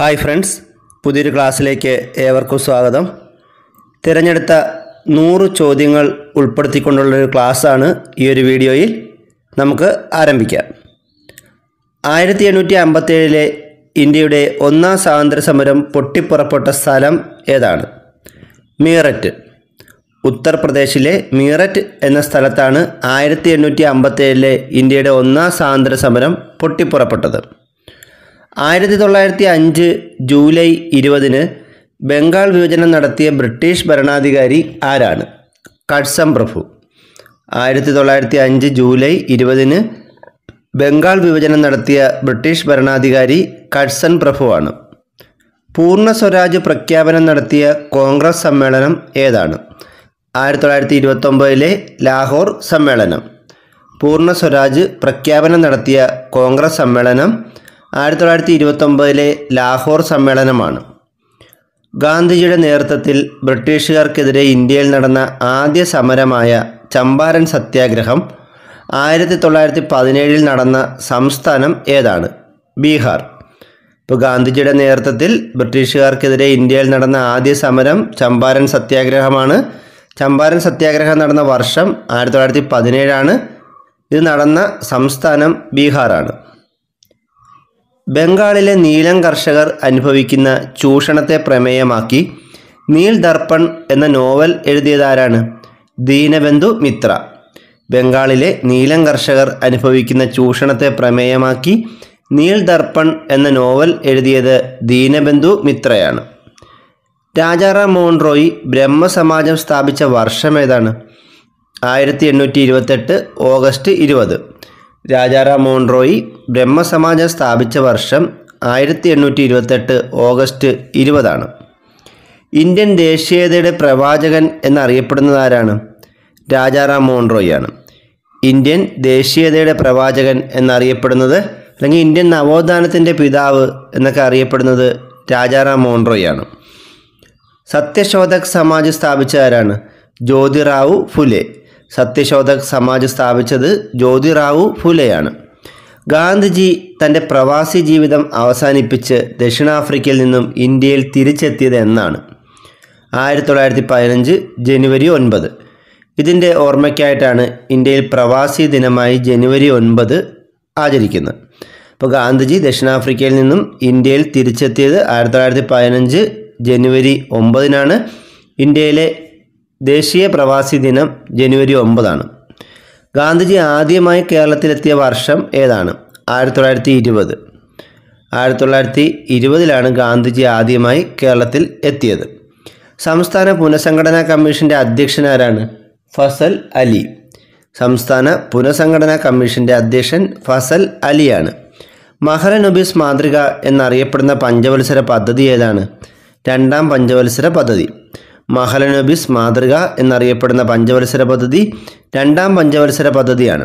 hi friends പുതിയൊരു ക്ലാസ്സിലേക്ക് ഏവർക്കും സ്വാഗതം തിരഞ്ഞെടുത്ത നൂറ് ചോദ്യങ്ങൾ ഉൾപ്പെടുത്തിക്കൊണ്ടുള്ളൊരു ക്ലാസ്സാണ് ഈ ഒരു വീഡിയോയിൽ നമുക്ക് ആരംഭിക്കാം ആയിരത്തി എണ്ണൂറ്റി അമ്പത്തേഴിലെ ഇന്ത്യയുടെ ഒന്നാം സ്വാതന്ത്ര്യ സമരം പൊട്ടിപ്പുറപ്പെട്ട സ്ഥലം ഏതാണ് മീററ്റ് ഉത്തർപ്രദേശിലെ മീററ്റ് എന്ന സ്ഥലത്താണ് ആയിരത്തി എണ്ണൂറ്റി അമ്പത്തേഴിലെ ഇന്ത്യയുടെ ഒന്നാം സ്വാതന്ത്ര്യ സമരം പൊട്ടിപ്പുറപ്പെട്ടത് ആയിരത്തി തൊള്ളായിരത്തി അഞ്ച് ജൂലൈ ഇരുപതിന് ബംഗാൾ വിഭജനം നടത്തിയ ബ്രിട്ടീഷ് ഭരണാധികാരി ആരാണ് കട്സം പ്രഭു ആയിരത്തി തൊള്ളായിരത്തി അഞ്ച് ജൂലൈ ഇരുപതിന് ബംഗാൾ വിഭജനം നടത്തിയ ബ്രിട്ടീഷ് ഭരണാധികാരി കട്സൺ പ്രഭുവാണ് പൂർണ്ണ സ്വരാജ് പ്രഖ്യാപനം നടത്തിയ കോൺഗ്രസ് സമ്മേളനം ഏതാണ് ആയിരത്തി തൊള്ളായിരത്തി ഇരുപത്തൊമ്പതിലെ ലാഹോർ സമ്മേളനം പൂർണ്ണ സ്വരാജ് പ്രഖ്യാപനം നടത്തിയ കോൺഗ്രസ് സമ്മേളനം ആയിരത്തി തൊള്ളായിരത്തി ഇരുപത്തൊമ്പതിലെ ലാഹോർ സമ്മേളനമാണ് ഗാന്ധിജിയുടെ നേതൃത്വത്തിൽ ബ്രിട്ടീഷുകാർക്കെതിരെ ഇന്ത്യയിൽ നടന്ന ആദ്യ സമരമായ ചമ്പാരൻ സത്യാഗ്രഹം ആയിരത്തി തൊള്ളായിരത്തി പതിനേഴിൽ നടന്ന സംസ്ഥാനം ഏതാണ് ബീഹാർ ഇപ്പോൾ ഗാന്ധിജിയുടെ നേതൃത്വത്തിൽ ബ്രിട്ടീഷുകാർക്കെതിരെ ഇന്ത്യയിൽ നടന്ന ആദ്യ സമരം ചമ്പാരൻ സത്യാഗ്രഹമാണ് ചമ്പാരൻ സത്യാഗ്രഹം നടന്ന വർഷം ആയിരത്തി തൊള്ളായിരത്തി പതിനേഴാണ് ഇത് നടന്ന സംസ്ഥാനം ബീഹാറാണ് ബംഗാളിലെ നീലം കർഷകർ അനുഭവിക്കുന്ന ചൂഷണത്തെ പ്രമേയമാക്കി നീൽ ദർപ്പൺ എന്ന നോവൽ എഴുതിയതാരാണ് ദീനബന്ധു മിത്ര ബംഗാളിലെ നീലം കർഷകർ അനുഭവിക്കുന്ന ചൂഷണത്തെ പ്രമേയമാക്കി നീൽ ദർപ്പൺ എന്ന നോവൽ എഴുതിയത് ദീനബന്ധു മിത്രയാണ് രാജാറാം മോഹൻ റോയ് ബ്രഹ്മസമാജം സ്ഥാപിച്ച വർഷം ഏതാണ് ആയിരത്തി എണ്ണൂറ്റി ഇരുപത്തെട്ട് ഓഗസ്റ്റ് ഇരുപത് രാജാറാം മോഹൻ റോയ് ബ്രഹ്മസമാജം സ്ഥാപിച്ച വർഷം ആയിരത്തി എണ്ണൂറ്റി ഇരുപത്തെട്ട് ഓഗസ്റ്റ് ഇരുപതാണ് ഇന്ത്യൻ ദേശീയതയുടെ പ്രവാചകൻ എന്നറിയപ്പെടുന്നത് ആരാണ് രാജാറാം മോഹൻ റോയ് ആണ് ഇന്ത്യൻ ദേശീയതയുടെ പ്രവാചകൻ എന്നറിയപ്പെടുന്നത് അല്ലെങ്കിൽ ഇന്ത്യൻ നവോത്ഥാനത്തിൻ്റെ പിതാവ് എന്നൊക്കെ അറിയപ്പെടുന്നത് രാജാറാം മോഹൻ റോയ് ആണ് സത്യശോധക് സമാജ് സ്ഥാപിച്ച ആരാണ് ജ്യോതിറാവു ഫുലെ സത്യശോധക് സമാജ് സ്ഥാപിച്ചത് ജ്യോതിറാവു ഫുലെയാണ് ഗാന്ധിജി തൻ്റെ പ്രവാസി ജീവിതം അവസാനിപ്പിച്ച് ദക്ഷിണാഫ്രിക്കയിൽ നിന്നും ഇന്ത്യയിൽ തിരിച്ചെത്തിയത് എന്നാണ് ആയിരത്തി തൊള്ളായിരത്തി പതിനഞ്ച് ജനുവരി ഒൻപത് ഇതിൻ്റെ ഓർമ്മയ്ക്കായിട്ടാണ് ഇന്ത്യയിൽ പ്രവാസി ദിനമായി ജനുവരി ഒൻപത് ആചരിക്കുന്നത് അപ്പോൾ ഗാന്ധിജി ദക്ഷിണാഫ്രിക്കയിൽ നിന്നും ഇന്ത്യയിൽ തിരിച്ചെത്തിയത് ആയിരത്തി തൊള്ളായിരത്തി പതിനഞ്ച് ജനുവരി ഒമ്പതിനാണ് ഇന്ത്യയിലെ ദേശീയ പ്രവാസി ദിനം ജനുവരി ഒമ്പതാണ് ഗാന്ധിജി ആദ്യമായി കേരളത്തിലെത്തിയ വർഷം ഏതാണ് ആയിരത്തി തൊള്ളായിരത്തി ഇരുപത് ആയിരത്തി തൊള്ളായിരത്തി ഇരുപതിലാണ് ഗാന്ധിജി ആദ്യമായി കേരളത്തിൽ എത്തിയത് സംസ്ഥാന പുനഃസംഘടനാ കമ്മീഷൻ്റെ അധ്യക്ഷൻ ആരാണ് ഫസൽ അലി സംസ്ഥാന പുനഃസംഘടനാ കമ്മീഷൻ്റെ അധ്യക്ഷൻ ഫസൽ അലിയാണ് മഹലനുബിസ് മാതൃക എന്നറിയപ്പെടുന്ന പഞ്ചവത്സര പദ്ധതി ഏതാണ് രണ്ടാം പഞ്ചവത്സര പദ്ധതി മഹലനബിസ് മാതൃക എന്നറിയപ്പെടുന്ന പഞ്ചവത്സര പദ്ധതി രണ്ടാം പഞ്ചവത്സര പദ്ധതിയാണ്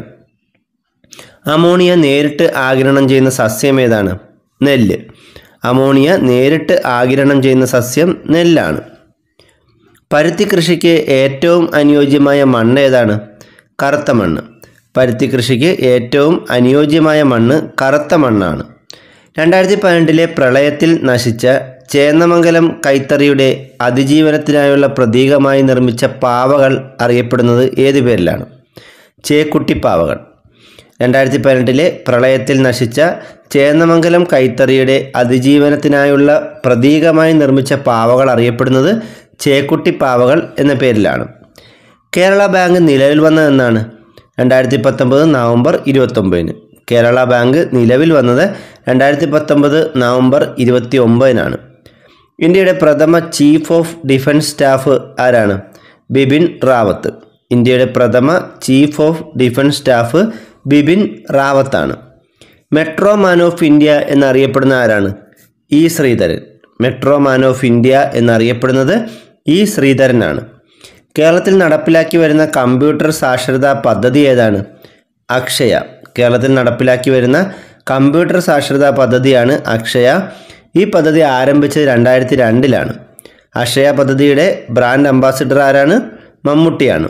അമോണിയ നേരിട്ട് ആഗിരണം ചെയ്യുന്ന സസ്യം ഏതാണ് നെല്ല് അമോണിയ നേരിട്ട് ആഗിരണം ചെയ്യുന്ന സസ്യം നെല്ലാണ് പരുത്തി കൃഷിക്ക് ഏറ്റവും അനുയോജ്യമായ മണ്ണ് ഏതാണ് കറുത്ത മണ്ണ് പരുത്തി കൃഷിക്ക് ഏറ്റവും അനുയോജ്യമായ മണ്ണ് കറുത്ത മണ്ണാണ് രണ്ടായിരത്തി പന്ത്രണ്ടിലെ പ്രളയത്തിൽ നശിച്ച ചേന്നമംഗലം കൈത്തറിയുടെ അതിജീവനത്തിനായുള്ള പ്രതീകമായി നിർമ്മിച്ച പാവകൾ അറിയപ്പെടുന്നത് ഏതു പേരിലാണ് ചേക്കുട്ടിപ്പാവകൾ രണ്ടായിരത്തി പതിനെട്ടിലെ പ്രളയത്തിൽ നശിച്ച ചേന്നമംഗലം കൈത്തറിയുടെ അതിജീവനത്തിനായുള്ള പ്രതീകമായി നിർമ്മിച്ച പാവകൾ അറിയപ്പെടുന്നത് ചേക്കുട്ടിപ്പാവകൾ എന്ന പേരിലാണ് കേരള ബാങ്ക് നിലവിൽ വന്നതെന്നാണ് രണ്ടായിരത്തി പത്തൊമ്പത് നവംബർ ഇരുപത്തൊമ്പതിന് കേരള ബാങ്ക് നിലവിൽ വന്നത് രണ്ടായിരത്തി പത്തൊമ്പത് നവംബർ ഇരുപത്തി ഒമ്പതിനാണ് ഇന്ത്യയുടെ പ്രഥമ ചീഫ് ഓഫ് ഡിഫൻസ് സ്റ്റാഫ് ആരാണ് ബിപിൻ റാവത്ത് ഇന്ത്യയുടെ പ്രഥമ chief of defence staff Bipin റാവത്താണ് മെട്രോ മാൻ ഓഫ് ഇന്ത്യ എന്നറിയപ്പെടുന്ന ആരാണ് E Sreedharan metro man of India എന്നറിയപ്പെടുന്നത് ഇ ശ്രീധരനാണ് കേരളത്തിൽ നടപ്പിലാക്കി വരുന്ന കമ്പ്യൂട്ടർ സാക്ഷരതാ പദ്ധതി ഏതാണ് അക്ഷയ കേരളത്തിൽ നടപ്പിലാക്കി വരുന്ന കമ്പ്യൂട്ടർ സാക്ഷരതാ പദ്ധതിയാണ് അക്ഷയ ഈ പദ്ധതി ആരംഭിച്ചത് രണ്ടായിരത്തി രണ്ടിലാണ് അക്ഷയ പദ്ധതിയുടെ ബ്രാൻഡ് അംബാസിഡർ ആരാണ് മമ്മൂട്ടിയാണ്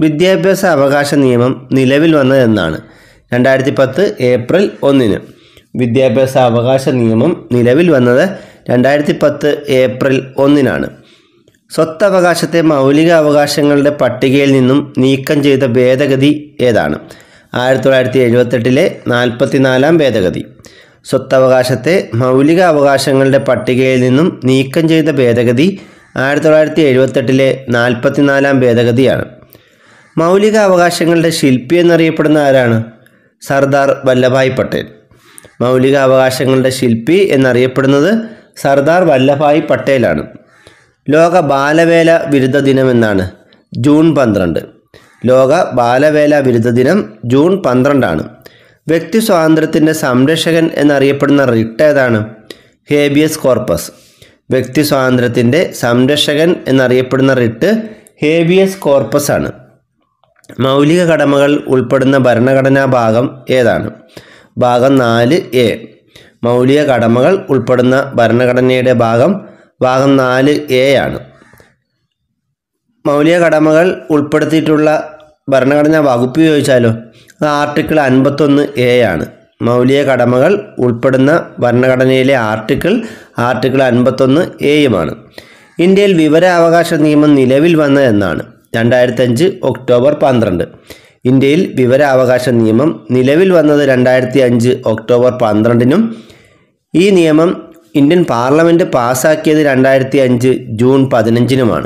വിദ്യാഭ്യാസ അവകാശ നിയമം നിലവിൽ വന്നത് എന്നാണ് രണ്ടായിരത്തി പത്ത് ഏപ്രിൽ ഒന്നിന് വിദ്യാഭ്യാസ അവകാശ നിയമം നിലവിൽ വന്നത് രണ്ടായിരത്തി പത്ത് ഏപ്രിൽ ഒന്നിനാണ് സ്വത്തവകാശത്തെ മൗലിക അവകാശങ്ങളുടെ പട്ടികയിൽ നിന്നും നീക്കം ചെയ്ത ഭേദഗതി ഏതാണ് ആയിരത്തി തൊള്ളായിരത്തി എഴുപത്തെട്ടിലെ നാൽപ്പത്തിനാലാം ഭേദഗതി സ്വത്തവകാശത്തെ മൗലിക അവകാശങ്ങളുടെ പട്ടികയിൽ നിന്നും നീക്കം ചെയ്ത ഭേദഗതി ആയിരത്തി തൊള്ളായിരത്തി എഴുപത്തെട്ടിലെ നാൽപ്പത്തിനാലാം ഭേദഗതിയാണ് മൗലിക അവകാശങ്ങളുടെ ശില്പി എന്നറിയപ്പെടുന്ന ആരാണ് സർദാർ വല്ലഭായ് പട്ടേൽ മൗലിക അവകാശങ്ങളുടെ ശില്പി എന്നറിയപ്പെടുന്നത് സർദാർ വല്ലഭായ് പട്ടേലാണ് ലോക ബാലവേല വിരുദ്ധ ദിനം എന്നാണ് ജൂൺ പന്ത്രണ്ട് ലോക ബാലവേല വിരുദ്ധ ദിനം ജൂൺ പന്ത്രണ്ടാണ് വ്യക്തി സ്വാതന്ത്ര്യത്തിൻ്റെ സംരക്ഷകൻ എന്നറിയപ്പെടുന്ന റിട്ട് ഏതാണ് ഹേബിയസ് കോർപ്പസ് വ്യക്തി സ്വാതന്ത്ര്യത്തിൻ്റെ സംരക്ഷകൻ എന്നറിയപ്പെടുന്ന റിട്ട് ഹേബിയസ് കോർപ്പസ് ആണ് മൗലിക കടമകൾ ഉൾപ്പെടുന്ന ഭരണഘടനാ ഭാഗം ഏതാണ് ഭാഗം നാല് എ മൗലിക കടമകൾ ഉൾപ്പെടുന്ന ഭരണഘടനയുടെ ഭാഗം ഭാഗം നാല് എ ആണ് മൗലിക കടമകൾ ഉൾപ്പെടുത്തിയിട്ടുള്ള ഭരണഘടനാ വകുപ്പ് ചോദിച്ചാലോ അത് ആർട്ടിക്കിൾ അൻപത്തൊന്ന് എ ആണ് മൗലിക കടമകൾ ഉൾപ്പെടുന്ന ഭരണഘടനയിലെ ആർട്ടിക്കിൾ ആർട്ടിക്കിൾ അൻപത്തൊന്ന് എയുമാണ് ഇന്ത്യയിൽ വിവരാവകാശ നിയമം നിലവിൽ വന്നത് എന്നാണ് രണ്ടായിരത്തഞ്ച് ഒക്ടോബർ പന്ത്രണ്ട് ഇന്ത്യയിൽ വിവരാവകാശ നിയമം നിലവിൽ വന്നത് രണ്ടായിരത്തി അഞ്ച് ഒക്ടോബർ പന്ത്രണ്ടിനും ഈ നിയമം ഇന്ത്യൻ പാർലമെൻറ്റ് പാസ്സാക്കിയത് രണ്ടായിരത്തി അഞ്ച് ജൂൺ പതിനഞ്ചിനുമാണ്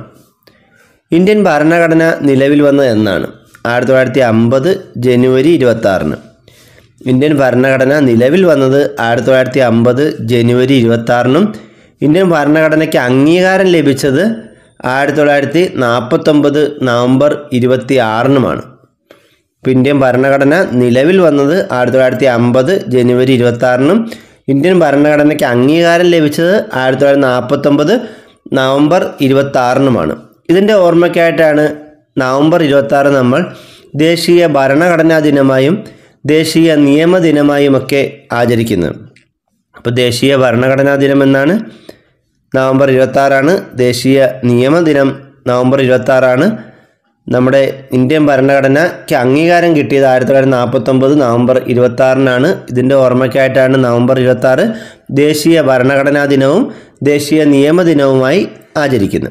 ഇന്ത്യൻ ഭരണഘടന നിലവിൽ വന്നത് എന്നാണ് ആയിരത്തി തൊള്ളായിരത്തി അമ്പത് ജനുവരി ഇരുപത്തി ആറിന് ഇന്ത്യൻ ഭരണഘടന നിലവിൽ വന്നത് ആയിരത്തി തൊള്ളായിരത്തി അമ്പത് ജനുവരി ഇരുപത്തി ആറിനും ഇന്ത്യൻ ഭരണഘടനയ്ക്ക് അംഗീകാരം ലഭിച്ചത് ആയിരത്തി തൊള്ളായിരത്തി നാൽപ്പത്തൊമ്പത് നവംബർ ഇരുപത്തി ആറിനുമാണ് ഇപ്പോൾ ഇന്ത്യൻ ഭരണഘടന നിലവിൽ വന്നത് ആയിരത്തി തൊള്ളായിരത്തി അമ്പത് ജനുവരി ഇരുപത്തി ആറിനും ഇന്ത്യൻ ഭരണഘടനയ്ക്ക് അംഗീകാരം ലഭിച്ചത് ആയിരത്തി തൊള്ളായിരത്തി നാൽപ്പത്തൊമ്പത് നവംബർ ഇരുപത്തി ആറിനുമാണ് ഇതിൻ്റെ ഓർമ്മയ്ക്കായിട്ടാണ് നവംബർ ഇരുപത്തി ആറ് നമ്മൾ ദേശീയ ഭരണഘടനാ ദിനമായും ദേശീയ നിയമ ദിനമായുമൊക്കെ ആചരിക്കുന്നത് അപ്പോൾ ദേശീയ ഭരണഘടനാ ദിനം എന്നാണ് നവംബർ ഇരുപത്തി ആറാണ് ദേശീയ നിയമദിനം നവംബർ ഇരുപത്തി ആറാണ് നമ്മുടെ ഇന്ത്യൻ ഭരണഘടനയ്ക്ക് അംഗീകാരം കിട്ടിയത് ആയിരത്തി തൊള്ളായിരത്തി നാൽപ്പത്തൊമ്പത് നവംബർ ഇരുപത്തി ആറിനാണ് ഇതിൻ്റെ ഓർമ്മയ്ക്കായിട്ടാണ് നവംബർ ഇരുപത്തി ആറ് ദേശീയ ഭരണഘടനാ ദിനവും ദേശീയ നിയമദിനവുമായി ആചരിക്കുന്നത്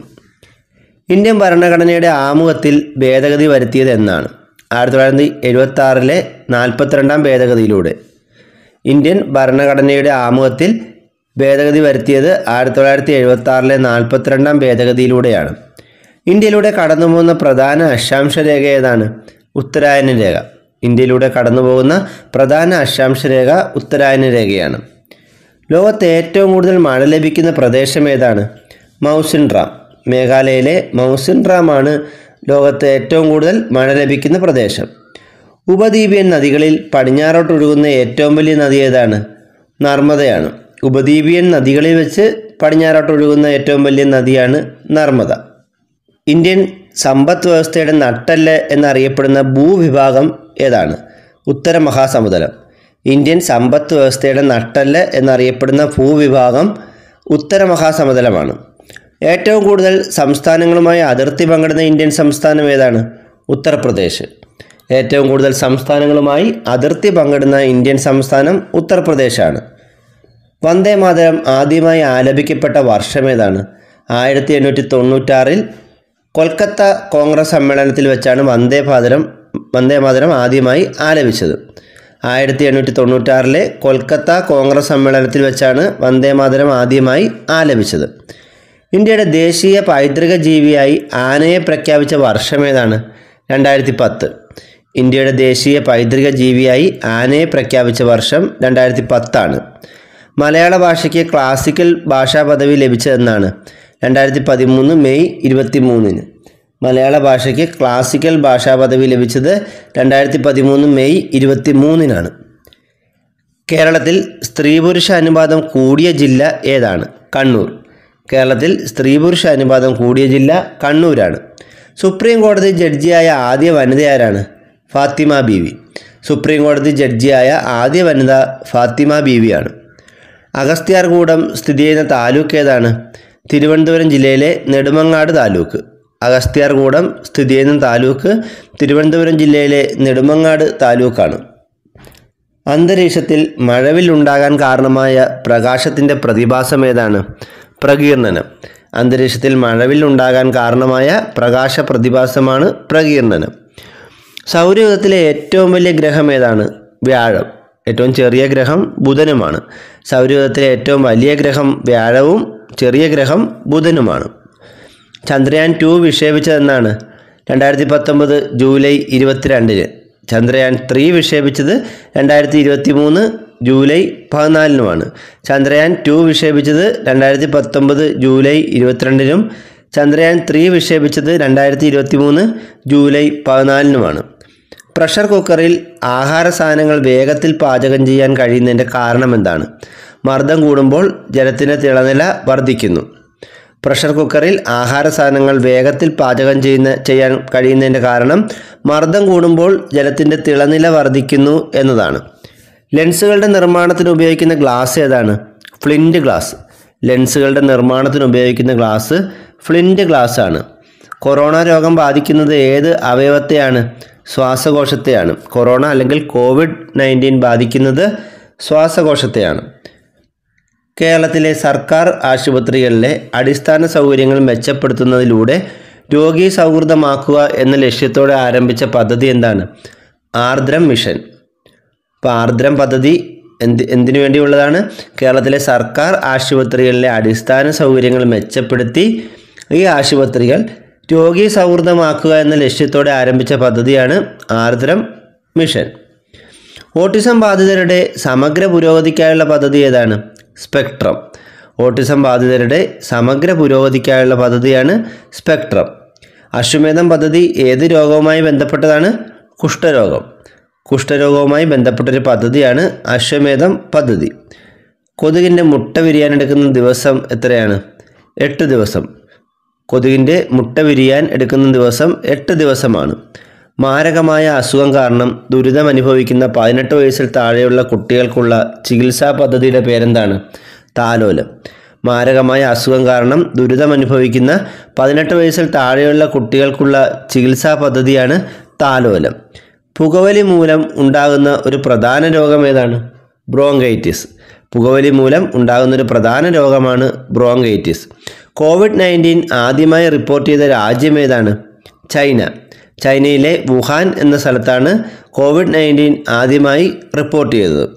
ഇന്ത്യൻ ഭരണഘടനയുടെ ആമുഖത്തിൽ ഭേദഗതി വരുത്തിയത് എന്നാണ് ആയിരത്തി തൊള്ളായിരത്തി എഴുപത്തി ആറിലെ നാൽപ്പത്തിരണ്ടാം ഭേദഗതിയിലൂടെ ഇന്ത്യൻ ഭരണഘടനയുടെ ആമുഖത്തിൽ ഭേദഗതി വരുത്തിയത് ആയിരത്തി തൊള്ളായിരത്തി എഴുപത്തി ആറിലെ നാൽപ്പത്തിരണ്ടാം ഭേദഗതിയിലൂടെയാണ് ഇന്ത്യയിലൂടെ കടന്നുപോകുന്ന പ്രധാന അക്ഷാംശ രേഖ ഏതാണ് ഉത്തരായന രേഖ ഇന്ത്യയിലൂടെ കടന്നുപോകുന്ന പ്രധാന അക്ഷാംശ രേഖ ഉത്തരായന രേഖയാണ് ലോകത്ത് ഏറ്റവും കൂടുതൽ മഴ ലഭിക്കുന്ന പ്രദേശം ഏതാണ് മൗസിൻ റാം മേഘാലയയിലെ മൗസിൻ റാമാണ് ലോകത്ത് ഏറ്റവും കൂടുതൽ മഴ ലഭിക്കുന്ന പ്രദേശം ഉപദ്വീപിയൻ നദികളിൽ പടിഞ്ഞാറോട്ട് ഒഴുകുന്ന ഏറ്റവും വലിയ നദി ഏതാണ് നർമ്മദയാണ് ഉപദ്വീപിയൻ നദികളിൽ വെച്ച് പടിഞ്ഞാറോട്ട് ഒഴുകുന്ന ഏറ്റവും വലിയ നദിയാണ് നർമ്മദ ഇന്ത്യൻ സമ്പദ് വ്യവസ്ഥയുടെ നട്ടല് എന്നറിയപ്പെടുന്ന ഭൂവിഭാഗം ഏതാണ് ഉത്തര മഹാസമുദ്രം ഇന്ത്യൻ സമ്പദ് വ്യവസ്ഥയുടെ നട്ടല് എന്നറിയപ്പെടുന്ന ഭൂവിഭാഗം ഉത്തര മഹാസമുദ്രമാണ് ഏറ്റവും കൂടുതൽ സംസ്ഥാനങ്ങളുമായി അതിർത്തി പങ്കിടുന്ന ഇന്ത്യൻ സംസ്ഥാനം ഏതാണ് ഉത്തർപ്രദേശ് ഏറ്റവും കൂടുതൽ സംസ്ഥാനങ്ങളുമായി അതിർത്തി പങ്കിടുന്ന ഇന്ത്യൻ സംസ്ഥാനം ഉത്തർപ്രദേശാണ് വന്ദേ മാതരം ആദ്യമായി ആലപിക്കപ്പെട്ട വർഷം ഏതാണ് ആയിരത്തി എണ്ണൂറ്റി തൊണ്ണൂറ്റാറിൽ കൊൽക്കത്ത കോൺഗ്രസ് സമ്മേളനത്തിൽ വെച്ചാണ് വന്ദേ മാതരം വന്ദേ മാതരം ആദ്യമായി ആലപിച്ചത് ആയിരത്തി എണ്ണൂറ്റി തൊണ്ണൂറ്റാറിലെ കൊൽക്കത്ത കോൺഗ്രസ് സമ്മേളനത്തിൽ വെച്ചാണ് വന്ദേ മാതരം ആദ്യമായി ആലപിച്ചത് ഇന്ത്യയുടെ ദേശീയ പൈതൃക ജീവിയായി ആനയെ പ്രഖ്യാപിച്ച വർഷം ഏതാണ് രണ്ടായിരത്തി പത്ത് ഇന്ത്യയുടെ ദേശീയ പൈതൃക ജീവിയായി ആനയെ പ്രഖ്യാപിച്ച വർഷം രണ്ടായിരത്തി പത്താണ് മലയാള ഭാഷയ്ക്ക് ക്ലാസിക്കൽ ഭാഷാ പദവി ലഭിച്ചതെന്നാണ് രണ്ടായിരത്തി പതിമൂന്ന് മെയ് ഇരുപത്തി മൂന്നിന് മലയാള ഭാഷയ്ക്ക് ക്ലാസിക്കൽ ഭാഷാ പദവി ലഭിച്ചത് രണ്ടായിരത്തി പതിമൂന്ന് മെയ് ഇരുപത്തി മൂന്നിനാണ് കേരളത്തിൽ സ്ത്രീ പുരുഷ അനുപാതം കൂടിയ ജില്ല ഏതാണ് കണ്ണൂർ കേരളത്തിൽ സ്ത്രീ പുരുഷ അനുപാതം കൂടിയ ജില്ല കണ്ണൂരാണ് സുപ്രീം കോടതി ജഡ്ജിയായ ആദ്യ വനിത ആരാണ് ഫാത്തിമ ബീവി സുപ്രീം കോടതി ജഡ്ജിയായ ആദ്യ വനിത ഫാത്തിമ ബീവിയാണ് അഗസ്ത്യാർകൂടം സ്ഥിതി ചെയ്യുന്ന താലൂക്ക് ഏതാണ് തിരുവനന്തപുരം ജില്ലയിലെ നെടുമങ്ങാട് താലൂക്ക് അഗസ്ത്യാർകൂടം സ്ഥിതി ചെയ്യുന്ന താലൂക്ക് തിരുവനന്തപുരം ജില്ലയിലെ നെടുമങ്ങാട് താലൂക്കാണ് അന്തരീക്ഷത്തിൽ മഴവില്ലുണ്ടാകാൻ കാരണമായ പ്രകാശത്തിൻ്റെ പ്രതിഭാസം ഏതാണ് പ്രകീർണനം അന്തരീക്ഷത്തിൽ മഴവില്ലുണ്ടാകാൻ കാരണമായ പ്രകാശ പ്രതിഭാസമാണ് പ്രകീർണനം സൗരയൂഥത്തിലെ ഏറ്റവും വലിയ ഗ്രഹം ഏതാണ് വ്യാഴം ഏറ്റവും ചെറിയ ഗ്രഹം ബുധനുമാണ് സൗരയൂഥത്തിലെ ഏറ്റവും വലിയ ഗ്രഹം വ്യാഴവും ചെറിയ ഗ്രഹം ബുധനുമാണ് ചന്ദ്രയാൻ ടു വിക്ഷേപിച്ചതെന്നാണ് രണ്ടായിരത്തി പത്തൊമ്പത് ജൂലൈ ഇരുപത്തിരണ്ടിന് ചന്ദ്രയാൻ ത്രീ വിക്ഷേപിച്ചത് രണ്ടായിരത്തി ഇരുപത്തി മൂന്ന് ജൂലൈ പതിനാലിനുമാണ് ചന്ദ്രയാൻ ടു വിക്ഷേപിച്ചത് രണ്ടായിരത്തി പത്തൊമ്പത് ജൂലൈ ഇരുപത്തിരണ്ടിനും ചന്ദ്രയാൻ ത്രീ വിക്ഷേപിച്ചത് രണ്ടായിരത്തി ഇരുപത്തി മൂന്ന് ജൂലൈ പതിനാലിനുമാണ് പ്രഷർ കുക്കറിൽ ആഹാര സാധനങ്ങൾ വേഗത്തിൽ പാചകം ചെയ്യാൻ കഴിയുന്നതിൻ്റെ കാരണം എന്താണ് മർദ്ദം കൂടുമ്പോൾ ജലത്തിൻ്റെ തിളനില വർദ്ധിക്കുന്നു പ്രഷർ കുക്കറിൽ ആഹാര സാധനങ്ങൾ വേഗത്തിൽ പാചകം ചെയ്യുന്ന ചെയ്യാൻ കഴിയുന്നതിൻ്റെ കാരണം മർദ്ദം കൂടുമ്പോൾ ജലത്തിൻ്റെ തിളനില വർദ്ധിക്കുന്നു എന്നതാണ് ലെൻസുകളുടെ നിർമ്മാണത്തിന് ഉപയോഗിക്കുന്ന ഗ്ലാസ് ഏതാണ് ഫ്ലിൻറ്റ് ഗ്ലാസ് ലെൻസുകളുടെ നിർമ്മാണത്തിന് ഉപയോഗിക്കുന്ന ഗ്ലാസ് ഫ്ലിൻറ്റ് ഗ്ലാസ് ആണ് കൊറോണ രോഗം ബാധിക്കുന്നത് ഏത് അവയവത്തെയാണ് ശ്വാസകോശത്തെയാണ് കൊറോണ അല്ലെങ്കിൽ കോവിഡ് നയൻറ്റീൻ ബാധിക്കുന്നത് ശ്വാസകോശത്തെയാണ് കേരളത്തിലെ സർക്കാർ ആശുപത്രികളിലെ അടിസ്ഥാന സൗകര്യങ്ങൾ മെച്ചപ്പെടുത്തുന്നതിലൂടെ രോഗി സൗഹൃദമാക്കുക എന്ന ലക്ഷ്യത്തോടെ ആരംഭിച്ച പദ്ധതി എന്താണ് ആർദ്രം മിഷൻ അപ്പോൾ ആർദ്രം പദ്ധതി എന്ത് എന്തിനു വേണ്ടിയുള്ളതാണ് കേരളത്തിലെ സർക്കാർ ആശുപത്രികളിലെ അടിസ്ഥാന സൗകര്യങ്ങൾ മെച്ചപ്പെടുത്തി ഈ ആശുപത്രികൾ രോഗി സൗഹൃദമാക്കുക എന്ന ലക്ഷ്യത്തോടെ ആരംഭിച്ച പദ്ധതിയാണ് ആർദ്രം മിഷൻ ഓട്ടിസം ബാധിതരുടെ സമഗ്ര പുരോഗതിക്കായുള്ള പദ്ധതി ഏതാണ് സ്പെക്ട്രം ഓട്ടിസം ബാധിതരുടെ സമഗ്ര പുരോഗതിക്കായുള്ള പദ്ധതിയാണ് സ്പെക്ട്രം അശ്വമേധം പദ്ധതി ഏത് രോഗവുമായി ബന്ധപ്പെട്ടതാണ് കുഷ്ഠരോഗം കുഷ്ഠരോഗവുമായി ബന്ധപ്പെട്ടൊരു പദ്ധതിയാണ് അശ്വമേധം പദ്ധതി കൊതുകിൻ്റെ മുട്ട വിരിയാൻ എടുക്കുന്ന ദിവസം എത്രയാണ് എട്ട് ദിവസം കൊതുകിൻ്റെ മുട്ട വിരിയാൻ എടുക്കുന്ന ദിവസം എട്ട് ദിവസമാണ് മാരകമായ അസുഖം കാരണം ദുരിതം അനുഭവിക്കുന്ന പതിനെട്ട് വയസ്സിൽ താഴെയുള്ള കുട്ടികൾക്കുള്ള ചികിത്സാ പദ്ധതിയുടെ പേരെന്താണ് താലോലം മാരകമായ അസുഖം കാരണം ദുരിതം അനുഭവിക്കുന്ന പതിനെട്ട് വയസ്സിൽ താഴെയുള്ള കുട്ടികൾക്കുള്ള ചികിത്സാ പദ്ധതിയാണ് താലോലം പുകവലി മൂലം ഉണ്ടാകുന്ന ഒരു പ്രധാന രോഗം ഏതാണ് ബ്രോങ്കൈറ്റിസ് പുകവലി മൂലം ഉണ്ടാകുന്ന ഒരു പ്രധാന രോഗമാണ് ബ്രോങ്കൈറ്റിസ് കോവിഡ് നയൻറ്റീൻ ആദ്യമായി റിപ്പോർട്ട് ചെയ്ത രാജ്യം ഏതാണ് ചൈന ചൈനയിലെ വുഹാൻ എന്ന സ്ഥലത്താണ് കോവിഡ് നയൻറ്റീൻ ആദ്യമായി റിപ്പോർട്ട് ചെയ്തത്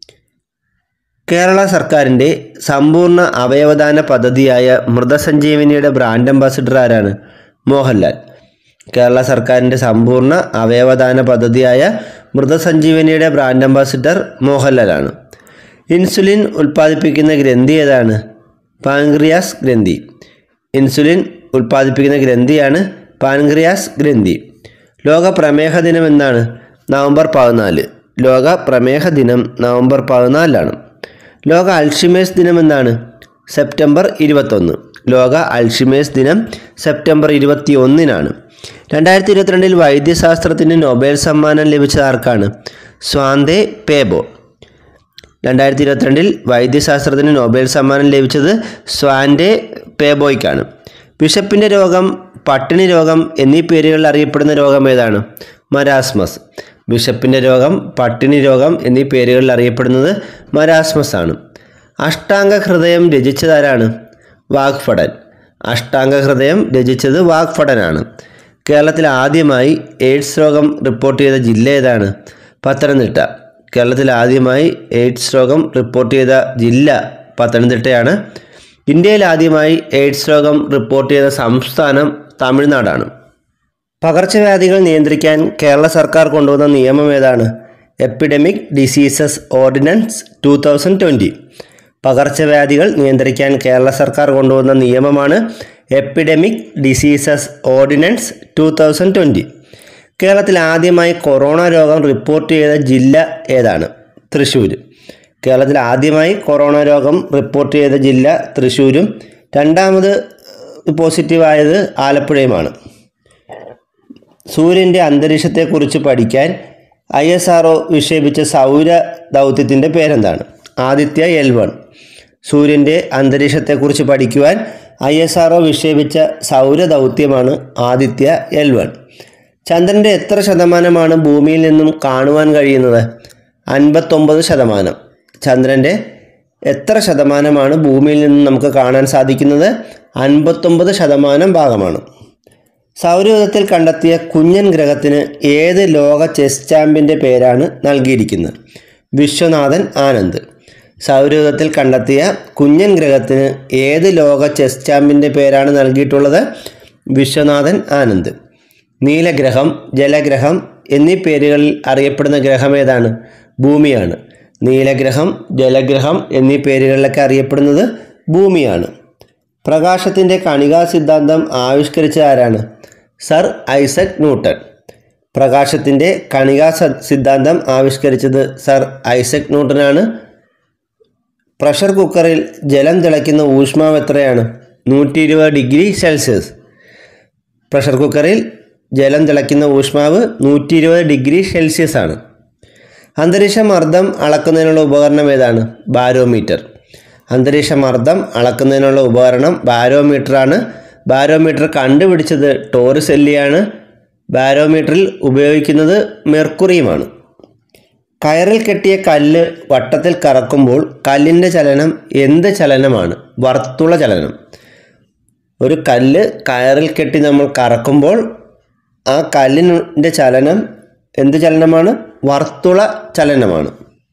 കേരള സർക്കാരിൻ്റെ സമ്പൂർണ്ണ അവയവദാന പദ്ധതിയായ മൃതസഞ്ജീവനിയുടെ ബ്രാൻഡ് അംബാസിഡർ ആരാണ് മോഹൻലാൽ കേരള സർക്കാരിൻ്റെ സമ്പൂർണ്ണ അവയവദാന പദ്ധതിയായ മൃതസഞ്ജീവനിയുടെ ബ്രാൻഡ് അംബാസിഡർ മോഹൻലാലാണ് ഇൻസുലിൻ ഉൽപ്പാദിപ്പിക്കുന്ന ഗ്രന്ഥി ഏതാണ് പാൻക്രിയാസ് ഗ്രന്ഥി ഇൻസുലിൻ ഉൽപ്പാദിപ്പിക്കുന്ന ഗ്രന്ഥിയാണ് പാൻക്രിയാസ് ഗ്രന്ഥി ലോക പ്രമേഹ ദിനം എന്നാണ് നവംബർ പതിനാല് ലോക പ്രമേഹ ദിനം നവംബർ പതിനാലിലാണ് ലോക അൾഷിമേഴ്സ് ദിനം എന്നാണ് സെപ്റ്റംബർ ഇരുപത്തൊന്ന് ലോക അൾഷിമേഴ്സ് ദിനം സെപ്റ്റംബർ ഇരുപത്തി ഒന്നിനാണ് രണ്ടായിരത്തി ഇരുപത്തിരണ്ടിൽ വൈദ്യശാസ്ത്രത്തിന് നൊബേൽ സമ്മാനം ലഭിച്ചത് ആർക്കാണ് സ്വാന്തേ പേബോ രണ്ടായിരത്തി ഇരുപത്തിരണ്ടിൽ വൈദ്യശാസ്ത്രത്തിന് നൊബേൽ സമ്മാനം ലഭിച്ചത് സ്വാൻ്റെ പേബോയ്ക്കാണ് ബിഷപ്പിൻ്റെ രോഗം പട്ടിണി രോഗം എന്നീ പേരുകളിൽ അറിയപ്പെടുന്ന രോഗം ഏതാണ് മരാസ്മസ് ബിഷപ്പിൻ്റെ രോഗം പട്ടിണി രോഗം എന്നീ പേരുകളിൽ അറിയപ്പെടുന്നത് മരാസ്മസ് ആണ് അഷ്ടാംഗ ഹൃദയം രചിച്ചതാരാണ് വാഗ്ഫടൻ അഷ്ടാംഗ ഹൃദയം രചിച്ചത് വാഗ്ഫടനാണ് കേരളത്തിൽ ആദ്യമായി എയ്ഡ്സ് രോഗം റിപ്പോർട്ട് ചെയ്ത ജില്ല ഏതാണ് പത്തനംതിട്ട കേരളത്തിൽ ആദ്യമായി എയ്ഡ്സ് രോഗം റിപ്പോർട്ട് ചെയ്ത ജില്ല പത്തനംതിട്ടയാണ് ഇന്ത്യയിൽ ആദ്യമായി എയ്ഡ്സ് രോഗം റിപ്പോർട്ട് ചെയ്ത സംസ്ഥാനം തമിഴ്നാടാണ് പകർച്ചവ്യാധികൾ നിയന്ത്രിക്കാൻ കേരള സർക്കാർ കൊണ്ടുവന്ന നിയമം ഏതാണ് epidemic diseases ordinance two thousand twenty പകർച്ചവ്യാധികൾ നിയന്ത്രിക്കാൻ കേരള സർക്കാർ കൊണ്ടുവന്ന നിയമമാണ് epidemic diseases ordinance two thousand twenty കേരളത്തിൽ ആദ്യമായി കൊറോണ രോഗം റിപ്പോർട്ട് ചെയ്ത ജില്ല ഏതാണ് തൃശ്ശൂർ കേരളത്തിൽ ആദ്യമായി കൊറോണ രോഗം റിപ്പോർട്ട് ചെയ്ത ജില്ല തൃശ്ശൂരും രണ്ടാമത് പോസിറ്റീവായത് ആലപ്പുഴയുമാണ് സൂര്യൻ്റെ അന്തരീക്ഷത്തെക്കുറിച്ച് പഠിക്കാൻ ഐ എസ് ആർ വിക്ഷേപിച്ച സൗര ദൗത്യത്തിൻ്റെ പേരെന്താണ് ആദിത്യ എൽ വൺ സൂര്യൻ്റെ അന്തരീക്ഷത്തെക്കുറിച്ച് പഠിക്കുവാൻ ഐ എസ് ആർ വിക്ഷേപിച്ച സൗര ദൗത്യമാണ് ആദിത്യ എൽ വൺ ചന്ദ്രൻ്റെ എത്ര ശതമാനമാണ് ഭൂമിയിൽ നിന്നും കാണുവാൻ കഴിയുന്നത് അൻപത്തൊമ്പത് ശതമാനം ചന്ദ്രൻ്റെ എത്ര ശതമാനമാണ് ഭൂമിയിൽ നിന്ന് നമുക്ക് കാണാൻ സാധിക്കുന്നത് അൻപത്തൊമ്പത് ശതമാനം ഭാഗമാണ് സൗരയൂഥത്തിൽ കണ്ടെത്തിയ കുഞ്ഞൻ ഗ്രഹത്തിന് ഏത് ലോക ചെസ് ചാമ്പ്യൻ്റെ പേരാണ് നൽകിയിരിക്കുന്നത് വിശ്വനാഥൻ ആനന്ദ് സൗരയൂഥത്തിൽ കണ്ടെത്തിയ കുഞ്ഞൻ ഗ്രഹത്തിന് ഏത് ലോക ചെസ് ചാമ്പ്യൻ്റെ പേരാണ് നൽകിയിട്ടുള്ളത് വിശ്വനാഥൻ ആനന്ദ് നീലഗ്രഹം ജലഗ്രഹം എന്നീ പേരുകളിൽ അറിയപ്പെടുന്ന ഗ്രഹം ഏതാണ് ഭൂമിയാണ് നീലഗ്രഹം ജലഗ്രഹം എന്നീ പേരുകളിലൊക്കെ അറിയപ്പെടുന്നത് ഭൂമിയാണ് പ്രകാശത്തിൻ്റെ കണികാ സിദ്ധാന്തം ആവിഷ്കരിച്ച ആരാണ് സർ ഐസക് ന്യൂട്ടൺ പ്രകാശത്തിൻ്റെ കണികാ സ- സിദ്ധാന്തം ആവിഷ്കരിച്ചത് സർ ഐസക് ന്യൂട്ടനാണ് പ്രഷർ കുക്കറിൽ ജലം തിളയ്ക്കുന്ന ഊഷ്മാവ് എത്രയാണ് നൂറ്റി ഇരുപത് ഡിഗ്രി സെൽഷ്യസ് പ്രഷർ കുക്കറിൽ ജലം തിളയ്ക്കുന്ന ഊഷ്മാവ് നൂറ്റി ഇരുപത് ഡിഗ്രി സെൽഷ്യസ് ആണ് അന്തരീക്ഷ മർദ്ദം അളക്കുന്നതിനുള്ള ഉപകരണം ഏതാണ് ബാരോമീറ്റർ അന്തരീക്ഷ മർദ്ദം അളക്കുന്നതിനുള്ള ഉപകരണം ബാരോമീറ്ററാണ് ബാരോമീറ്റർ കണ്ടുപിടിച്ചത് ടോറിസെല്ലിയാണ് ബാരോമീറ്ററിൽ ഉപയോഗിക്കുന്നത് മെർക്കുറിയുമാണ് കയറിൽ കെട്ടിയ കല്ല് വട്ടത്തിൽ കറക്കുമ്പോൾ കല്ലിൻ്റെ ചലനം എന്ത് ചലനമാണ് വർത്തുള ചലനം ഒരു കല്ല് കയറിൽ കെട്ടി നമ്മൾ കറക്കുമ്പോൾ ആ കല്ലിൻ്റെ ചലനം എന്ത് ചലനമാണ് വർത്തുള ചലനമാണ്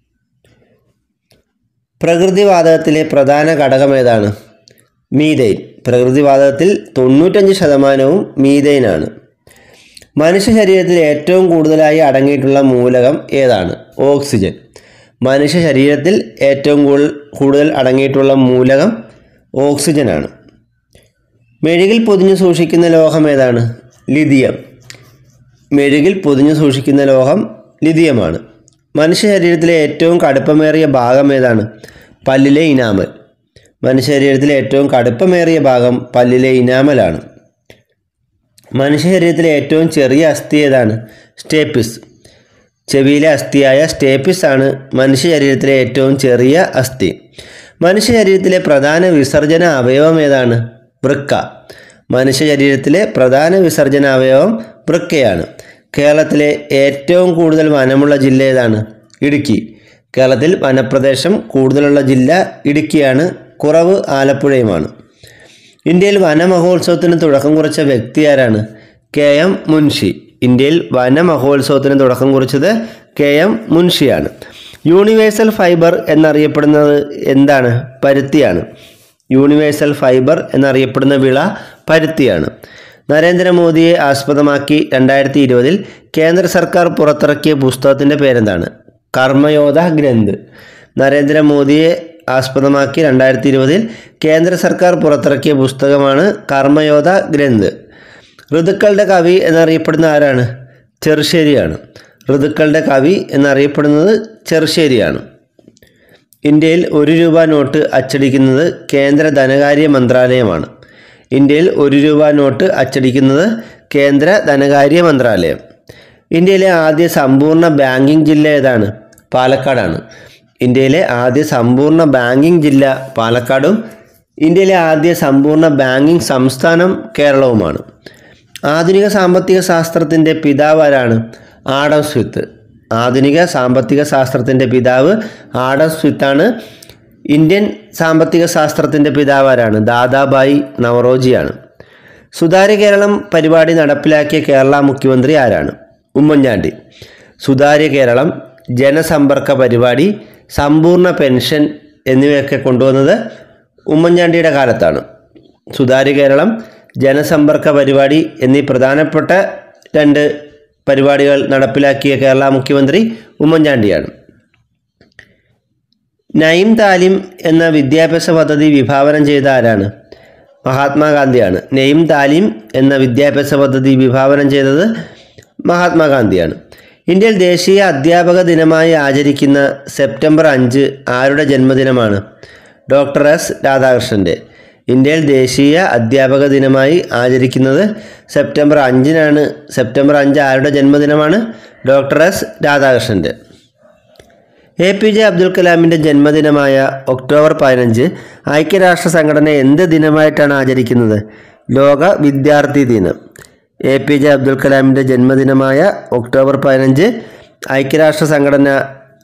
പ്രകൃതിവാതകത്തിലെ പ്രധാന ഘടകം ഏതാണ് മീതെയിൻ പ്രകൃതിവാതകത്തിൽ തൊണ്ണൂറ്റഞ്ച് ശതമാനവും മീതെയിനാണ് മനുഷ്യ ശരീരത്തിൽ ഏറ്റവും കൂടുതലായി അടങ്ങിയിട്ടുള്ള മൂലകം ഏതാണ് ഓക്സിജൻ മനുഷ്യ ശരീരത്തിൽ ഏറ്റവും കൂടുതൽ കൂടുതൽ അടങ്ങിയിട്ടുള്ള മൂലകം ഓക്സിജനാണ് മെഴുകിൽ പൊതിഞ്ഞു സൂക്ഷിക്കുന്ന ലോഹം ഏതാണ് ലിഥിയം മെഴുകിൽ പൊതിഞ്ഞു സൂക്ഷിക്കുന്ന ലോഹം ലിഥിയമാണ് മനുഷ്യ ശരീരത്തിലെ ഏറ്റവും കടുപ്പമേറിയ ഭാഗം ഏതാണ് പല്ലിലെ ഇനാമൽ മനുഷ്യ ശരീരത്തിലെ ഏറ്റവും കടുപ്പമേറിയ ഭാഗം പല്ലിലെ ഇനാമലാണ് മനുഷ്യ ശരീരത്തിലെ ഏറ്റവും ചെറിയ അസ്ഥി ഏതാണ് സ്റ്റേപ്പിസ് ചെവിയിലെ അസ്ഥിയായ സ്റ്റേപ്പിസ് ആണ് മനുഷ്യ ശരീരത്തിലെ ഏറ്റവും ചെറിയ അസ്ഥി മനുഷ്യ ശരീരത്തിലെ പ്രധാന വിസർജന അവയവം ഏതാണ് വൃക്ക മനുഷ്യ ശരീരത്തിലെ പ്രധാന വിസർജന അവയവം വൃക്കയാണ് കേരളത്തിലെ ഏറ്റവും കൂടുതൽ വനമുള്ള ജില്ല ഏതാണ് ഇടുക്കി കേരളത്തിൽ വനപ്രദേശം കൂടുതലുള്ള ജില്ല ഇടുക്കിയാണ് കുറവ് ആലപ്പുഴയുമാണ് ഇന്ത്യയിൽ വനമഹോത്സവത്തിന് തുടക്കം കുറിച്ച വ്യക്തി ആരാണ് കെ എം മുൻഷി ഇന്ത്യയിൽ വനമഹോത്സവത്തിന് തുടക്കം കുറിച്ചത് കെ എം മുൻഷിയാണ് യൂണിവേഴ്സൽ ഫൈബർ എന്നറിയപ്പെടുന്നത് എന്താണ് പരുത്തിയാണ് യൂണിവേഴ്സൽ ഫൈബർ എന്നറിയപ്പെടുന്ന വിള പരുത്തിയാണ് നരേന്ദ്രമോദിയെ ആസ്പദമാക്കി രണ്ടായിരത്തി ഇരുപതിൽ കേന്ദ്ര സർക്കാർ പുറത്തിറക്കിയ പുസ്തകത്തിൻ്റെ പേരെന്താണ് കർമ്മയോധ ഗ്രന്ഥ് നരേന്ദ്രമോദിയെ ആസ്പദമാക്കി രണ്ടായിരത്തി ഇരുപതിൽ കേന്ദ്ര സർക്കാർ പുറത്തിറക്കിയ പുസ്തകമാണ് കർമ്മയോധ ഗ്രന്ഥ് ഋതുക്കളുടെ കവി എന്നറിയപ്പെടുന്ന ആരാണ് ചെറുശ്ശേരിയാണ് ഋതുക്കളുടെ കവി എന്നറിയപ്പെടുന്നത് ചെറുശ്ശേരിയാണ് ഇന്ത്യയിൽ ഒരു രൂപ നോട്ട് അച്ചടിക്കുന്നത് കേന്ദ്ര ധനകാര്യ മന്ത്രാലയമാണ് ഇന്ത്യയിൽ ഒരു രൂപ നോട്ട് അച്ചടിക്കുന്നത് കേന്ദ്ര ധനകാര്യ മന്ത്രാലയം ഇന്ത്യയിലെ ആദ്യ സമ്പൂർണ്ണ ബാങ്കിംഗ് ജില്ല ഏതാണ് പാലക്കാടാണ് ഇന്ത്യയിലെ ആദ്യ സമ്പൂർണ്ണ ബാങ്കിംഗ് ജില്ല പാലക്കാടും ഇന്ത്യയിലെ ആദ്യ സമ്പൂർണ്ണ ബാങ്കിംഗ് സംസ്ഥാനം കേരളവുമാണ് ആധുനിക സാമ്പത്തിക ശാസ്ത്രത്തിൻ്റെ പിതാവ് ആരാണ് ആഡം സ്മിത്ത് ആധുനിക സാമ്പത്തിക ശാസ്ത്രത്തിൻ്റെ പിതാവ് ആഡം സ്മിത്താണ് ഇന്ത്യൻ സാമ്പത്തിക ശാസ്ത്രത്തിൻ്റെ പിതാവ് ആരാണ് ദാദാബായി നവറോജിയാണ് സുതാര്യ കേരളം പരിപാടി നടപ്പിലാക്കിയ കേരള മുഖ്യമന്ത്രി ആരാണ് ഉമ്മൻചാണ്ടി സുതാര്യ കേരളം ജനസമ്പർക്ക പരിപാടി സമ്പൂർണ്ണ പെൻഷൻ എന്നിവയൊക്കെ കൊണ്ടുവന്നത് ഉമ്മൻചാണ്ടിയുടെ കാലത്താണ് സുതാര്യ കേരളം ജനസമ്പർക്ക പരിപാടി എന്നീ പ്രധാനപ്പെട്ട രണ്ട് പരിപാടികൾ നടപ്പിലാക്കിയ കേരള മുഖ്യമന്ത്രി ഉമ്മൻചാണ്ടിയാണ് നയിം താലിം എന്ന വിദ്യാഭ്യാസ പദ്ധതി വിഭാവനം ചെയ്ത ആരാണ് മഹാത്മാഗാന്ധിയാണ് നെയിം താലിം എന്ന വിദ്യാഭ്യാസ പദ്ധതി വിഭാവനം ചെയ്തത് മഹാത്മാഗാന്ധിയാണ് ഇന്ത്യയിൽ ദേശീയ അധ്യാപക ദിനമായി ആചരിക്കുന്ന സെപ്റ്റംബർ അഞ്ച് ആരുടെ ജന്മദിനമാണ് ഡോക്ടർ എസ് രാധാകൃഷ്ണൻ്റെ ഇന്ത്യയിൽ ദേശീയ അധ്യാപക ദിനമായി ആചരിക്കുന്നത് സെപ്റ്റംബർ അഞ്ചിനാണ് സെപ്റ്റംബർ അഞ്ച് ആരുടെ ജന്മദിനമാണ് ഡോക്ടർ എസ് രാധാകൃഷ്ണൻ്റെ എ പി ജെ അബ്ദുൽ കലാമിൻ്റെ ജന്മദിനമായ ഒക്ടോബർ പതിനഞ്ച് ഐക്യരാഷ്ട്ര സംഘടന എന്ത് ദിനമായിട്ടാണ് ആചരിക്കുന്നത് ലോക വിദ്യാർത്ഥി ദിനം എ പി ജെ അബ്ദുൽ കലാമിൻ്റെ ജന്മദിനമായ ഒക്ടോബർ പതിനഞ്ച് ഐക്യരാഷ്ട്ര സംഘടന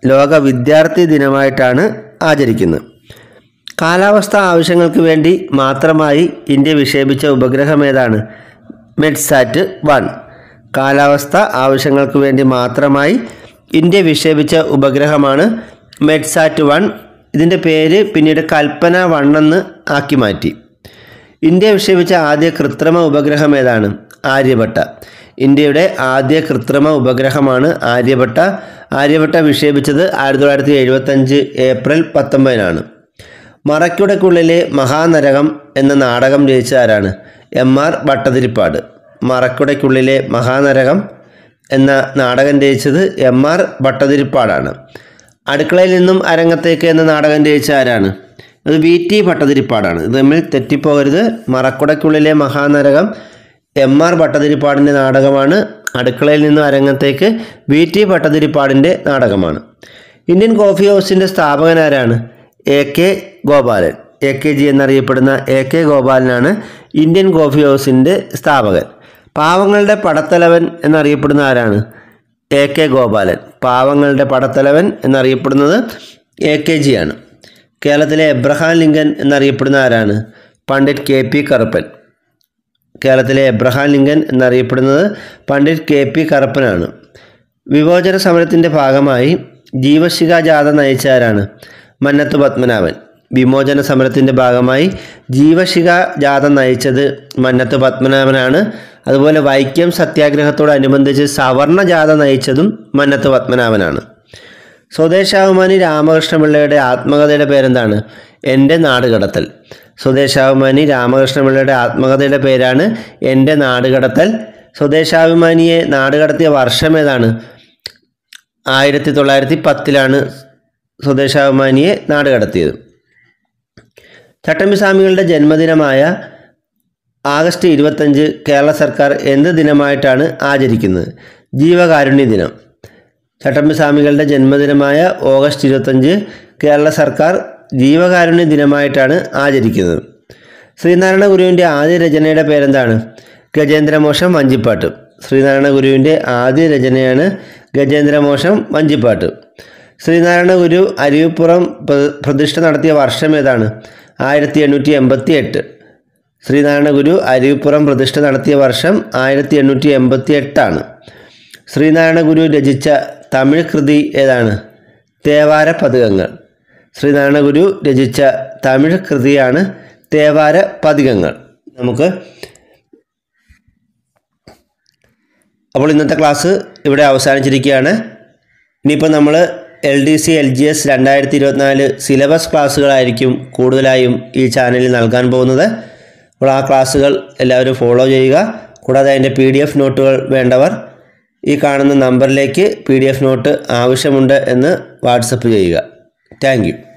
ലോക വിദ്യാർത്ഥി ദിനമായിട്ടാണ് ആചരിക്കുന്നത് കാലാവസ്ഥ ആവശ്യങ്ങൾക്ക് വേണ്ടി മാത്രമായി ഇന്ത്യ വിക്ഷേപിച്ച ഉപഗ്രഹം ഏതാണ് മെഡ്സാറ്റ് വൺ കാലാവസ്ഥ ആവശ്യങ്ങൾക്ക് വേണ്ടി മാത്രമായി ഇന്ത്യ വിക്ഷേപിച്ച ഉപഗ്രഹമാണ് മെഡ്സാറ്റ് വൺ ഇതിൻ്റെ പേര് പിന്നീട് കൽപ്പന വൺ എന്ന് ആക്കി മാറ്റി ഇന്ത്യ വിക്ഷേപിച്ച ആദ്യ കൃത്രിമ ഉപഗ്രഹം ഏതാണ് ആര്യഭട്ട ഇന്ത്യയുടെ ആദ്യ കൃത്രിമ ഉപഗ്രഹമാണ് ആര്യഭട്ട ആര്യഭട്ട വിക്ഷേപിച്ചത് ആയിരത്തി തൊള്ളായിരത്തി എഴുപത്തഞ്ച് ഏപ്രിൽ പത്തൊമ്പതിനാണ് മറയ്ക്കുടക്കുള്ളിലെ മഹാനരകം എന്ന നാടകം രചിച്ച ആരാണ് എം ആർ ഭട്ടതിരിപ്പാട് മറക്കുടയ്ക്കുള്ളിലെ മഹാനരകം എന്ന നാടകം രചിച്ചത് എം ആർ ഭട്ടതിരിപ്പാടാണ് അടുക്കളയിൽ നിന്നും അരങ്ങത്തേക്ക് എന്ന നാടകം രചിച്ച ആരാണ് അത് വി ടി ഭട്ടതിരിപ്പാടാണ് ഇത് തമ്മിൽ തെറ്റിപ്പോകരുത് മറക്കുടയ്ക്കുള്ളിലെ മഹാനരകം എം ആർ ഭട്ടതിരിപ്പാടിൻ്റെ നാടകമാണ് അടുക്കളയിൽ നിന്നും അരങ്ങത്തേക്ക് വി ടി ഭട്ടതിരിപ്പാടിൻ്റെ നാടകമാണ് ഇന്ത്യൻ കോഫി ഹൗസിൻ്റെ സ്ഥാപകനാരാണ് A K Gopalan A K G എന്നറിയപ്പെടുന്ന എ കെ ഗോപാലനാണ് ഇന്ത്യൻ കോഫി ഹൗസിൻ്റെ സ്ഥാപകൻ പാവങ്ങളുടെ പടത്തലവൻ എന്നറിയപ്പെടുന്ന ആരാണ് എ കെ ഗോപാലൻ പാവങ്ങളുടെ പടത്തലവൻ എന്നറിയപ്പെടുന്നത് എ കെ ജി ആണ് കേരളത്തിലെ എബ്രഹാം ലിങ്കൻ എന്നറിയപ്പെടുന്ന ആരാണ് പണ്ഡിറ്റ് കെ പി കറുപ്പൻ കേരളത്തിലെ എബ്രഹാം ലിങ്കൻ എന്നറിയപ്പെടുന്നത് പണ്ഡിറ്റ് കെ പി കറുപ്പനാണ് വിമോചന സമരത്തിൻ്റെ ഭാഗമായി ജീവശിഖ ജാഥ നയിച്ച ആരാണ് മന്നത്ത് പത്മനാഭൻ വിമോചന സമരത്തിൻ്റെ ഭാഗമായി ജീവശിഖ ജാഥ നയിച്ചത് മന്നത്ത് പത്മനാഭനാണ് അതുപോലെ വൈക്കം സത്യാഗ്രഹത്തോടനുബന്ധിച്ച് സവർണ ജാഥ നയിച്ചതും മന്നത്ത് പത്മനാഭനാണ് സ്വദേശാഭിമാനി രാമകൃഷ്ണപിള്ളയുടെ ആത്മകഥയുടെ പേരെന്താണ് എൻ്റെ നാട് കടത്തൽ സ്വദേശാഭിമാനി രാമകൃഷ്ണപിള്ളയുടെ ആത്മകഥയുടെ പേരാണ് എൻ്റെ നാട് കടത്തൽ സ്വദേശാഭിമാനിയെ നാട് കടത്തിയ വർഷം ഏതാണ് ആയിരത്തി തൊള്ളായിരത്തി പത്തിലാണ് സ്വദേശാഭിമാനിയെ നാട് കടത്തിയത് ചട്ടമ്പിസ്വാമികളുടെ ജന്മദിനമായ ആഗസ്റ്റ് ഇരുപത്തഞ്ച് കേരള സർക്കാർ എന്ത് ദിനമായിട്ടാണ് ആചരിക്കുന്നത് ജീവകാരുണ്യ ദിനം ചട്ടമ്പിസ്വാമികളുടെ ജന്മദിനമായ ഓഗസ്റ്റ് ഇരുപത്തഞ്ച് കേരള സർക്കാർ ജീവകാരുണ്യ ദിനമായിട്ടാണ് ആചരിക്കുന്നത് ശ്രീനാരായണ ഗുരുവിൻ്റെ ആദ്യ രചനയുടെ പേരെന്താണ് ഗജേന്ദ്രമോഷം വഞ്ചിപ്പാട്ട് ശ്രീനാരായണ ഗുരുവിൻ്റെ ആദ്യ രചനയാണ് ഗജേന്ദ്രമോഷം വഞ്ചിപ്പാട്ട് ശ്രീനാരായണ ഗുരു അരുവിപ്പുറം പ്ര- പ്രതിഷ്ഠ നടത്തിയ വർഷം ഏതാണ് ആയിരത്തി എണ്ണൂറ്റി എൺപത്തി എട്ട് ശ്രീനാരായണ ഗുരു അരുവിപ്പുറം പ്രതിഷ്ഠ നടത്തിയ വർഷം ആയിരത്തി എണ്ണൂറ്റി എൺപത്തി എട്ടാണ് ശ്രീനാരായണ ഗുരു രചിച്ച തമിഴ് കൃതി ഏതാണ് തേവാര പതികങ്ങൾ ശ്രീനാരായണ ഗുരു രചിച്ച തമിഴ് കൃതിയാണ് തേവാര പതികങ്ങൾ നമുക്ക് അപ്പോൾ ഇന്നത്തെ ക്ലാസ് ഇവിടെ അവസാനിച്ചിരിക്കുകയാണ് ഇനിയിപ്പോൾ നമ്മൾ L D C L G S രണ്ടായിരത്തി ഇരുപത്തിനാല് സിലബസ് ക്ലാസ്സുകളായിരിക്കും കൂടുതലായും ഈ ചാനലിൽ നൽകാൻ പോകുന്നത് അപ്പോൾ ആ ക്ലാസ്സുകൾ എല്ലാവരും ഫോളോ ചെയ്യുക കൂടാതെ അതിൻ്റെ പി ഡി എഫ് നോട്ടുകൾ വേണ്ടവർ ഈ കാണുന്ന നമ്പറിലേക്ക് പി ഡി എഫ് നോട്ട് ആവശ്യമുണ്ട് എന്ന് വാട്സപ്പ് ചെയ്യുക താങ്ക് യു